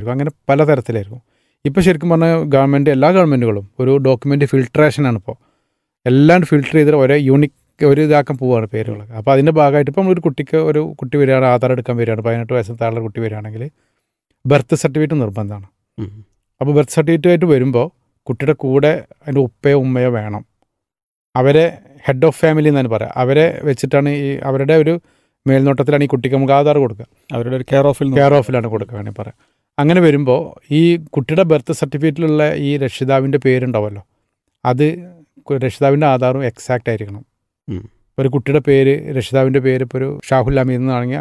ആയിരിക്കും അങ്ങനെ പലതരത്തിലായിരിക്കും ഇപ്പോൾ ശരിക്കും പറഞ്ഞാൽ ഗവൺമെൻറ് എല്ലാ ഗവൺമെൻറ്റുകളും ഒരു ഡോക്യുമെൻ്റ് ഫിൽട്രേഷനാണ് ഇപ്പോൾ എല്ലാം ഫിൽട്ടർ ചെയ്തിട്ട് ഒരേ യൂണിക് ഒരു ഇതാക്കാൻ പോവുകയാണ് പേരുകളൊക്കെ അപ്പോൾ അതിൻ്റെ ഭാഗമായിട്ട് ഇപ്പം ഒരു കുട്ടിക്ക് ഒരു കുട്ടി വരികയാണ് ആധാർ എടുക്കാൻ വരികയാണ് പതിനെട്ട് വയസ്സിന് താഴെ കുട്ടി വരികയാണെങ്കിൽ ബർത്ത് സർട്ടിഫിക്കറ്റ് നിർബന്ധമാണ് ഉം. അപ്പോൾ ബർത്ത് സർട്ടിഫിക്കറ്റ് ആയിട്ട് വരുമ്പോൾ കുട്ടിയുടെ കൂടെ അതിൻ്റെ ഉപ്പയോ ഉമ്മയോ വേണം അവരെ ഹെഡ് ഓഫ് ഫാമിലി എന്നാണ് പറയുക അവരെ വെച്ചിട്ടാണ് ഈ അവരുടെ ഒരു മേൽനോട്ടത്തിലാണ് ഈ കുട്ടിക്ക് നമുക്ക് ആധാർ കൊടുക്കുക അവരുടെ ഒരു കെയർ ഓഫിൽ കെയർ ഓഫിലാണ് കൊടുക്കുക വേണമെങ്കിൽ പറയാം അങ്ങനെ വരുമ്പോൾ ഈ കുട്ടിയുടെ ബർത്ത് സർട്ടിഫിക്കറ്റിലുള്ള ഈ രക്ഷിതാവിൻ്റെ പേരുണ്ടാവുമല്ലോ അത് കു- രക്ഷിതാവിൻ്റെ ആധാറും എക്സാക്റ്റ് ആയിരിക്കണം ഉം. ഒരു കുട്ടിയുടെ പേര് രക്ഷിതാവിൻ്റെ പേര് ഇപ്പോൾ ഒരു ഷാഹുൽ അമീദ് എന്നാണെങ്കിൽ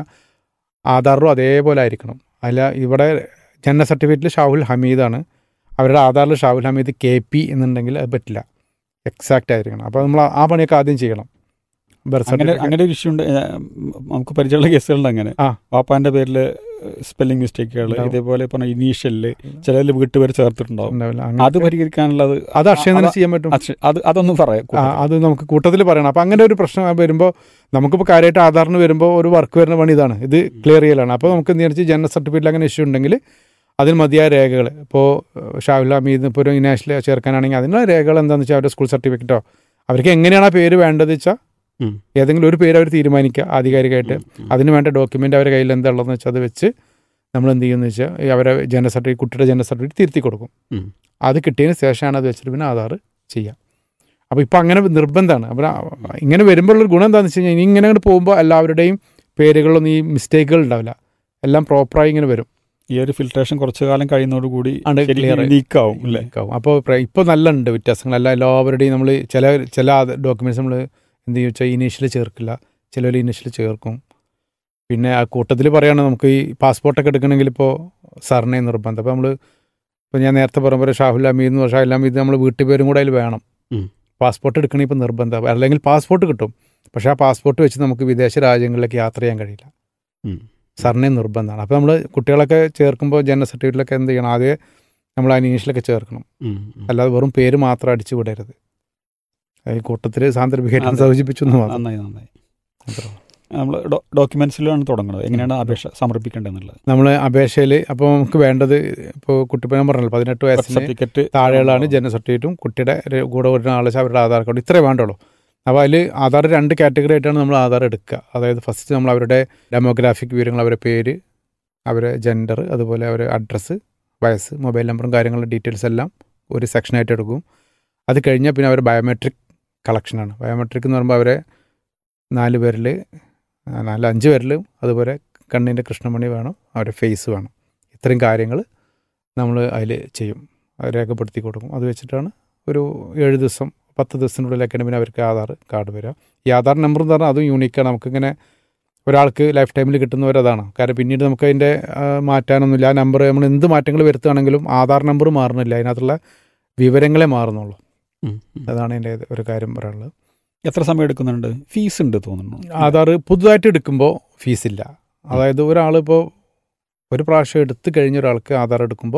ആധാറും അതേപോലെ ആയിരിക്കണം അല്ല ഇവിടെ ജനന സർട്ടിഫിക്കറ്റിൽ ഷാഹുൽ ഹമീദാണ് അവരുടെ ആധാറിൽ ഷാഹുൽ ഹമീദ് കെ പി എന്നുണ്ടെങ്കിൽ അത് പറ്റില്ല എക്സാക്റ്റ് ആയിരിക്കണം അപ്പോൾ നമ്മൾ ആ പണിയൊക്കെ ആദ്യം ചെയ്യണം ബർത്ത് അങ്ങനെ സർട്ടിഫിക്കറ്റ് അങ്ങനെ ഒരു ഇഷ്യൂ ഉണ്ട് ഏ, നമുക്ക് പരിചയമുള്ള കേസുകളുണ്ട് അങ്ങനെ ആ. വാപ്പാന്റെ പേരിൽ സ്പെല്ലിംഗ് മിസ്റ്റേക്കുകൾ ഉണ്ടാവും. ഇതേപോലെ പറഞ്ഞ ഇനീഷ്യലില് ചിലതിൽ വീട്ടുപേര് ചേർത്തിട്ടുണ്ടാവും ഉണ്ടാവില്ല അത് അങ്ങനെ പരിഹരിക്കാനുള്ളത് അത് അക്ഷയം തന്നെ അത- ചെയ്യാൻ പറ്റും അക്ഷ- അത് അതൊന്ന് പറയാം ആ, അത് നമുക്ക് കൂട്ടത്തിൽ പറയണം അപ്പം അങ്ങനെ ഒരു പ്രശ്നം വരുമ്പോൾ നമുക്കിപ്പോൾ കാര്യമായിട്ട് ആധാറിന് വരുമ്പോൾ ഒരു വർക്ക് വരുന്ന പണി ഇതാണ് ഇത് ക്ലിയർ ചെയ്യലാണ് അപ്പോൾ നമുക്ക് എന്ത് വെച്ചാൽ ജനന സർട്ടിഫിക്കറ്റിൽ അങ്ങനെ ഇഷ്യൂ ഉണ്ടെങ്കിൽ അതിന് മതിയായ രേഖകൾ ഇപ്പോൾ ഷാഹുൽ ഹമീദ് ഇപ്പോൾ ഒരു ഇനാഷിൽ ചേർക്കാനാണെങ്കിൽ അതിനുള്ള രേഖകൾ എന്താണെന്ന് വെച്ചാൽ അവരുടെ സ്കൂൾ സർട്ടിഫിക്കറ്റോ അവർക്ക് എങ്ങനെയാണ് ആ പേര് വേണ്ടത് വെച്ചാൽ ഉം. ഏതെങ്കിലും ഒരു പേര് അവർ തീരുമാനിക്കുക ആധികാരികമായിട്ട് അതിന് വേണ്ട ഡോക്യുമെൻ്റ് അവരുടെ കയ്യിൽ എന്താ ഉള്ളതെന്ന് വെച്ചാൽ അത് വെച്ച് നമ്മൾ എന്ത് ചെയ്യുമെന്ന് വെച്ചാൽ ഈ അവരെ ജനന സർട്ടിഫിക്കറ്റ് കുട്ടിയുടെ ജനന സർട്ടിഫിക്കറ്റ് തിരുത്തി കൊടുക്കും ഉം. അത് കിട്ടിയതിന് ശേഷമാണ് അത് വെച്ചിട്ട് പിന്നെ ആധാർ ചെയ്യാം അപ്പോൾ ഇപ്പം അങ്ങനെ നിർബന്ധമാണ് അപ്പോൾ ഇങ്ങനെ വരുമ്പോഴുള്ള ഗുണം എന്താണെന്ന് വെച്ച് കഴിഞ്ഞാൽ ഇനി ഇങ്ങനെ അങ്ങോട്ട് പോകുമ്പോൾ എല്ലാവരുടെയും പേരുകളിലൊന്നും ഈ മിസ്റ്റേക്കുകൾ ഉണ്ടാവില്ല എല്ലാം പ്രോപ്പറായി ഇങ്ങനെ വരും ഈ ഒരു ഫിൽട്രേഷൻ കുറച്ചു കാലം കഴിയുന്നതോടുകൂടി ആണ്ട് clear ആയി. ലീക്കാവും അല്ലേ അപ്പോൾ ഇപ്പോൾ നല്ല ഉണ്ട് വ്യത്യാസങ്ങൾ എല്ലാ എല്ലാവരുടെയും നമ്മൾ ചില ചില ഡോക്യുമെൻറ്റ്സ് നമ്മൾ എന്ത് ചെയ്യും വെച്ചാൽ ഇനീഷ്യൽ ചേർക്കില്ല ചിലർ ഇനീഷ്യൽ ചേർക്കും പിന്നെ ആ കൂട്ടത്തിൽ പറയുകയാണെങ്കിൽ നമുക്ക് ഈ പാസ്പോർട്ടൊക്കെ എടുക്കണമെങ്കിൽ ഇപ്പോൾ സർനെ നിർബന്ധം അപ്പോൾ നമ്മൾ ഇപ്പോൾ ഞാൻ നേരത്തെ പറഞ്ഞ പോലെ ഷാഹുൽ അമീദ് എന്ന് ഷാഹുൽ അമീദ് നമ്മൾ വീട്ടുപേരും കൂടെ അതിൽ വേണം ഉം. പാസ്പോർട്ട് എടുക്കണമെങ്കിൽ ഇപ്പോൾ നിർബന്ധം അല്ലെങ്കിൽ പാസ്പോർട്ട് കിട്ടും പക്ഷേ ആ പാസ്പോർട്ട് വെച്ച് നമുക്ക് വിദേശ രാജ്യങ്ങളിലേക്ക് യാത്ര ചെയ്യാൻ കഴിയില്ല ഉം. സർനെ നിർബന്ധമാണ് അപ്പോൾ നമ്മൾ കുട്ടികളൊക്കെ ചേർക്കുമ്പോൾ ജനന സർട്ടിഫിക്കറ്റിലൊക്കെ എന്ത് ചെയ്യണം ആദ്യം നമ്മൾ ആ ഇനീഷ്യലൊക്കെ ചേർക്കണം ഉം, ഉം. അല്ലാതെ വെറും പേര് മാത്രം അടിച്ചു വിടരുത് ഈ കൂട്ടത്തിൽ സാന്ദർഭികമായിട്ട് അതെ. സൂചിപ്പിച്ചു എന്ന് മാത്രം നന്നായി നന്നായി അത്രേ. നമ്മൾ ഡോക്യുമെന്റ്സിലാണ് തുടങ്ങുന്നത് എങ്ങനെയാണ് അപേക്ഷ സമർപ്പിക്കേണ്ടതെന്നുള്ളത് നമ്മൾ അപേക്ഷയിൽ അപ്പോൾ നമുക്ക് വേണ്ടത് ഇപ്പോൾ കുട്ടിപ്പനം പറഞ്ഞല്ലോ പതിനെട്ട് ബർത്ത് വയസ്സിന് സർട്ടിഫിക്കറ്റ് താഴെയുള്ളതാണ് ജനന സർട്ടിഫിക്കറ്റും കുട്ടിയുടെ ര- കൂടെ വരുന്ന ആളെ അവരുടെ ആധാർ കാർഡ് ഇത്രേ വേണ്ടുള്ളൂ അപ്പോൾ അതിൽ ആധാർ രണ്ട് കാറ്റഗറി ആയിട്ടാണ് നമ്മൾ ആധാർ എടുക്കുക അതായത് ഫസ്റ്റ് നമ്മൾ അവരുടെ ഡെമോഗ്രാഫിക് വിവരങ്ങൾ അവരുടെ പേര് അവരെ ജെൻഡർ അതുപോലെ അവരുടെ അഡ്രസ്സ് വയസ്സ് മൊബൈൽ നമ്പറും കാര്യങ്ങളുടെ ഡീറ്റെയിൽസ് എല്ലാം ഒരു സെക്ഷനായിട്ട് എടുക്കും അത് കഴിഞ്ഞാൽ പിന്നെ അവർ ബയോമെട്രിക് കളക്ഷനാണ് ബയോമെട്രിക് എന്ന് പറയുമ്പോൾ അവരെ നാല് പേരിൽ നാല് അഞ്ച് പേരിലും അതുപോലെ കണ്ണിൻ്റെ കൃഷ്ണമണി വേണം അവരുടെ ഫേസ് വേണം ഇത്രയും കാര്യങ്ങൾ നമ്മൾ അതിൽ ചെയ്യും അത് രേഖപ്പെടുത്തി കൊടുക്കും അത് വെച്ചിട്ടാണ് ഒരു ഏഴ് ദിവസം പത്ത് ദിവസത്തിനുള്ളിലൊക്കെയാണ് പിന്നെ അവർക്ക് ആധാർ കാർഡ് വരിക ഈ ആധാർ നമ്പർ എന്ന് പറഞ്ഞാൽ അതും യൂണീക്കാണ് നമുക്കിങ്ങനെ ഒരാൾക്ക് ലൈഫ് ടൈമിൽ കിട്ടുന്നവരതാണ് കാരണം പിന്നീട് നമുക്ക് അതിൻ്റെ മാറ്റാനൊന്നുമില്ല ആ നമ്പർ നമ്മൾ എന്ത് മാറ്റങ്ങൾ വരുത്തുകയാണെങ്കിലും ആധാർ നമ്പർ മാറുന്നില്ല അതിനകത്തുള്ള വിവരങ്ങളെ മാറുന്നുള്ളൂ ഉം, ഉം. അതാണ് എൻ്റെ ഒരു കാര്യം പറയാനുള്ളത് എത്ര സമയം എടുക്കുന്നുണ്ട് ഫീസ് ഉണ്ട് തോന്നുന്നു ആധാർ പുതുതായിട്ട് എടുക്കുമ്പോൾ ഫീസില്ല അതായത് ഒരാളിപ്പോൾ ഒരു പ്രാവശ്യം എടുത്തു കഴിഞ്ഞ ഒരാൾക്ക് ആധാർ എടുക്കുമ്പോൾ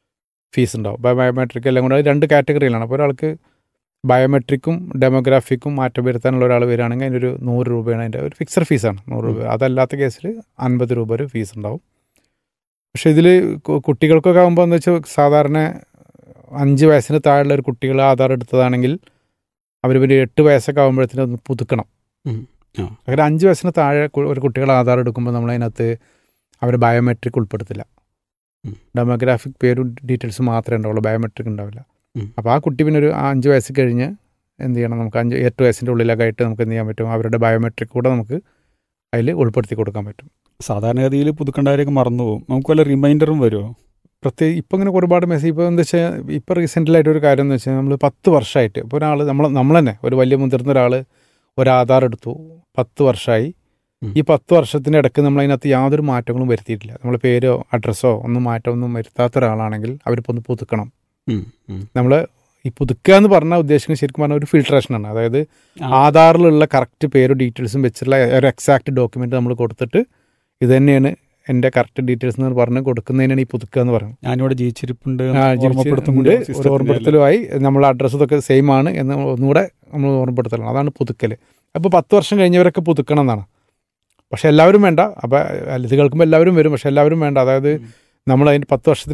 ഫീസ് ഉണ്ടാവും ബയോ- ബയോമെട്രിക് എല്ലാം കൂടെ അത് രണ്ട് കാറ്റഗറിയിലാണ് അപ്പോൾ ഒരാൾക്ക് ബയോമെട്രിക്കും ഡെമോഗ്രാഫിക്കും മാറ്റം വരുത്താനുള്ള ഒരാൾ വരികയാണെങ്കിൽ അതിനൊരു നൂറ് രൂപയാണ് അതിൻ്റെ ഒരു ഫിക്സഡ് ഫീസാണ് നൂറ് രൂപ അതല്ലാത്ത കേസിൽ അൻപത് രൂപ ഒരു ഫീസ് ഉണ്ടാവും പക്ഷേ ഇതിൽ കുട്ടികൾക്കൊക്കെ ആകുമ്പോൾ എന്ന് വെച്ചാൽ സാധാരണ അഞ്ച് വയസ്സിന് താഴെയുള്ള ഒരു കുട്ടികൾ ആധാർ എടുത്തതാണെങ്കിൽ അവർ ഒരു എട്ട് വയസ്സൊക്കെ ആകുമ്പോഴത്തേനും ഒന്ന് പുതുക്കണം ഉം. ആ. അങ്ങനെ അഞ്ച് വയസ്സിന് താഴെ കു- ഒരു കുട്ടികൾ ആധാർ എടുക്കുമ്പോൾ നമ്മൾ അതിനകത്ത് അവർ ബയോമെട്രിക് ഉൾപ്പെടുത്തില്ല ഉം. ഡെമോഗ്രാഫിക് പേരും ഡീറ്റെയിൽസ് മാത്രമേ ഉണ്ടാവുള്ളൂ ബയോമെട്രിക് ഉണ്ടാവില്ല ഉം. അപ്പോൾ ആ കുട്ടി പിന്നെ ഒരു ആ അഞ്ച് വയസ്സ് കഴിഞ്ഞ് എന്ത് ചെയ്യണം നമുക്ക് അഞ്ച് എട്ട് വയസ്സിൻ്റെ ഉള്ളിലൊക്കെ ആയിട്ട് നമുക്ക് എന്ത് ചെയ്യാൻ പറ്റും അവരുടെ ബയോമെട്രിക് കൂടെ നമുക്ക് അതിൽ ഉൾപ്പെടുത്തി കൊടുക്കാൻ പറ്റും സാധാരണഗതിയിൽ പുതുക്കണ്ടാരൊക്കെ മറന്നു പോകും നമുക്ക് വല്ല റിമൈൻഡറും വരുമോ പ്രത്യേക ഇപ്പം ഇങ്ങനെ ഒരുപാട് മെസ്സേജ് ഇപ്പോൾ എന്താ വെച്ചാൽ ഇപ്പോൾ റീസെൻ്റിലായിട്ട് ഒരു കാര്യം എന്ന് വെച്ചാൽ നമ്മൾ പത്ത് വർഷമായിട്ട് ഇപ്പോൾ ഒരാൾ നമ്മൾ നമ്മൾ തന്നെ ഒരു വലിയ മുതിർന്ന ഒരാൾ ഒരു ആധാർ എടുത്തു പത്ത് വർഷമായി ഉം. ഈ പത്ത് വർഷത്തിൻ്റെ ഇടയ്ക്ക് നമ്മൾ അതിനകത്ത് യാതൊരു മാറ്റങ്ങളും വരുത്തിയിട്ടില്ല നമ്മൾ പേരോ അഡ്രസ്സോ ഒന്നും മാറ്റമൊന്നും വരുത്താത്ത ഒരാളാണെങ്കിൽ അവരിപ്പോൾ ഒന്ന് പുതുക്കണം ഉം, ഉം. നമ്മൾ ഈ പുതുക്കുക എന്ന് പറഞ്ഞാൽ ഉദ്ദേശിക്കുന്നത് ശരിക്കും പറഞ്ഞാൽ ഒരു ഫിൽട്രേഷനാണ് അതായത് ആ. ആധാറിലുള്ള കറക്റ്റ് പേരും ഡീറ്റെയിൽസും വെച്ചുള്ള ഒരു എക്സാക്ട് ഡോക്യുമെൻ്റ് നമ്മൾ കൊടുത്തിട്ട് ഇത് തന്നെയാണ് എൻ്റെ കറക്റ്റ് ഡീറ്റെയിൽസ് എന്ന് പറഞ്ഞ് കൊടുക്കുന്നതിനാണ് ഈ പുതുക്കുക എന്ന് പറയുന്നത് ഞാനിവിടെ ജീവിച്ചിരിപ്പുണ്ട് ആ, എന്ന് ഓർമ്മപ്പെടുത്തും കൂടി ജീവിച്ചിട്ടുണ്ട്. ഒരു ഓർമ്മപ്പെടുത്തലുമായി നമ്മൾ അഡ്രസ്സ് ഇതൊക്കെ സെയിം ആണ് എന്ന് ഒന്നുകൂടെ നമ്മൾ ഓർമ്മപ്പെടുത്തലാണ് അതാണ് പുതുക്കൽ അപ്പോൾ പത്ത് വർഷം കഴിഞ്ഞവരൊക്കെ പുതുക്കണം എന്നാണ് പക്ഷെ എല്ലാവരും വേണ്ട അപ്പോൾ ഇത് കേൾക്കുമ്പോൾ എല്ലാവരും വരും പക്ഷെ എല്ലാവരും വേണ്ട അതായത് നമ്മൾ അതിന് പത്ത് വർഷത്തിന്